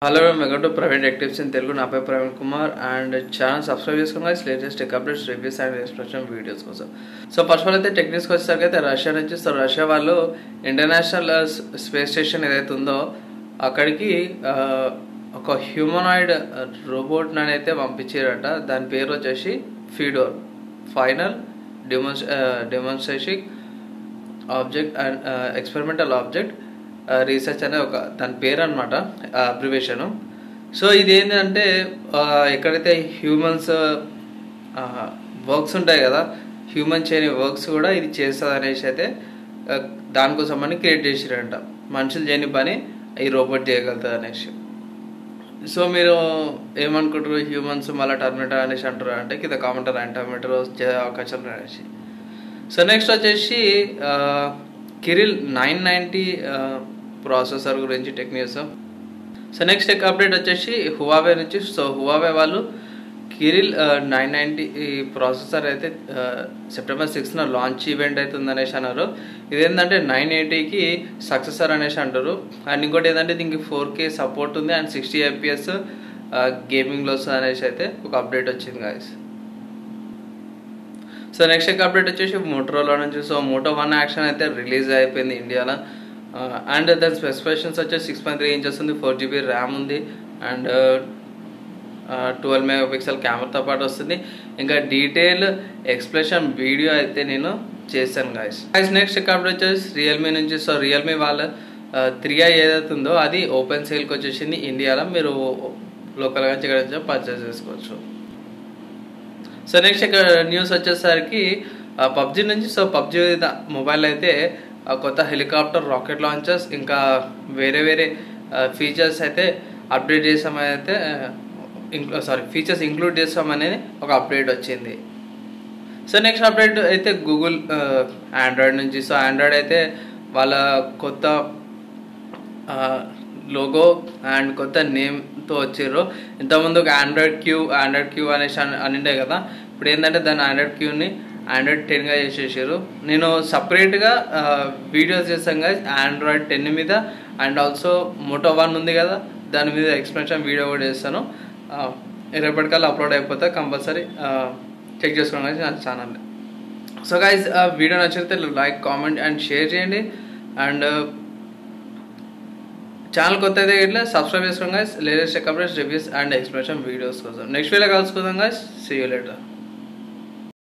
hello welcome to private actives in Telugu నా పేరు Praveen Kumar and channel subscribe చేసుకున్న latest tech updates reviews and expression videos కోసం so first of all అయితే technics వచ్చేసరికి అయితే రష్యా నుంచి సో రష్యా వాళ్ళు ఇంటర్నేషనల్ స్పేస్ స్టేషన్ ఏదైతే ఉందో అక్కడికి ఆ, ఒక హ్యూమనాయిడ్ రోబోట్ అయితే పంపించారట దాని పేరు వచ్చేసి Fedor final demons demonstration object and experimental object research అనే ఒక దాని పేరు అనమాట అబ్రివేషను సో ఇది ఏంటంటే ఆ, ఎక్కడైతే హ్యూమన్స్ వర్క్స్ ఉంటాయి కదా హ్యూమన్ చేయని వర్క్స్ కూడా ఇది చేస్తుంది అనేసి అయితే ఆ, దానికోసం అని క్రియేట్ చేసిరంట మనుషులు చేయని పని ఈ రోబోట్ చేయగలుగుతుంది అనేసి సో మీరు ఏమనుకుంటారు హ్యూమన్స్ మళ్ళీ టర్మినేటర్ అనేసి అంటారు అంటే కింద కామెంటర్ అండ్ టర్మినేటర్ వచ్చే అవకాశం ఉన్నాయి అనేసి సో నెక్స్ట్ వచ్చేసి ఆ, కిరిల్ నైన్ నైంటీ ప్రాసెసర్ గురించి tech news so next tech update వచ్చేసి హువావే నుంచి సో హువావే వాళ్ళు కిరిల్ నైన్ నైంటీ ఈ ప్రాసెసర్ అయితే ఆ, సెప్టెంబర్ సిక్స్న లాంచ్ ఈవెంట్ అవుతుంది అనేసి అన్నారు ఇదేంటంటే నైన్ ఎయిటీకి సక్సెసర్ అనేసి అంటారు అండ్ ఇంకోటి ఏంటంటే దీనికి ఫోర్ కే సపోర్ట్ ఉంది అండ్ సిక్స్టీ ఐపీఎస్ గేమింగ్లో వస్తుంది అనేసి అయితే ఒక అప్డేట్ వచ్చింది గాయస్ సో నెక్స్ట్ అప్డేట్ వచ్చేసి మోటరోలా నుంచి సో మోటో వన్ యాక్షన్ అయితే రిలీజ్ అయిపోయింది ఇండియాలో అండ్ దాని స్పెసిఫికేషన్స్ వచ్చేసి సిక్స్ పాయింట్ త్రీ ఇంచెస్ ఉంది ఫోర్ జీబీ ర్యామ్ ఉంది అండ్ ట్వెల్వ్ మెగా పిక్సెల్ కెమెరాతో పాటు వస్తుంది ఇంకా డీటెయిల్ ఎక్స్ప్లెషన్ వీడియో అయితే నేను చేశాను గాయస్ గాయస్ నెక్స్ట్ అప్డేట్ వచ్చేసి రియల్మీ నుంచి సో రియల్మీ వాళ్ళ త్రీ ఐ ఏదైతే ఉందో అది ఓపెన్ సేల్కి వచ్చేసింది ఇండియాలో మీరు లోకల్గా ఇక్కడ నుంచి పర్చేస్ చేసుకోవచ్చు సో నెక్స్ట్ ఇక్కడ న్యూస్ వచ్చేసరికి పబ్జి నుంచి సో పబ్జి మొబైల్ అయితే ఆ, కొత్త హెలికాప్టర్ రాకెట్ లాంచర్స్ ఇంకా వేరే వేరే ఫీచర్స్ అయితే అప్డేట్ చేసామని అయితే సారీ ఫీచర్స్ ఇంక్లూడ్ చేస్తామనేది ఒక అప్డేట్ వచ్చింది సో నెక్స్ట్ అప్డేట్ అయితే గూగుల్ ఆండ్రాయిడ్ నుంచి సో ఆండ్రాయిడ్ అయితే వాళ్ళ కొత్త లోగో అండ్ కొత్త నేమ్తో వచ్చారు ఇంతకుముందు ఒక ఆండ్రాయిడ్ క్యూ ఆండ్రాయిడ్ క్యూ అనేసి అని అనిండే కదా ఇప్పుడు ఏంటంటే దాని ఆండ్రాయిడ్ క్యూని ఆండ్రాయిడ్ టెన్గా చేసేసారు నేను సపరేట్గా వీడియోస్ చేస్తాను కదా ఆండ్రాయిడ్ టెన్ మీద అండ్ ఆల్సో మోటో వన్ ఉంది కదా దాని మీద ఎక్స్ప్లెనేషన్ వీడియో కూడా చేస్తాను ఆ, రేపటికల్లా అప్లోడ్ అయిపోతే కంపల్సరీ చెక్ చేసుకోండి guys నా ఛానల్ సో గైజ్ వీడియో నచ్చితే లైక్ కామెంట్ అండ్ షేర్ చేయండి అండ్ ఛానల్ కొత్త అయితే ఇట్లా సబ్స్క్రైబ్ చేసుకోండి guys latest updates reviews and explanation videos కోసం నెక్స్ట్ వీడియో కలుసుకుందాం గైస్ సీ యూ లేటర్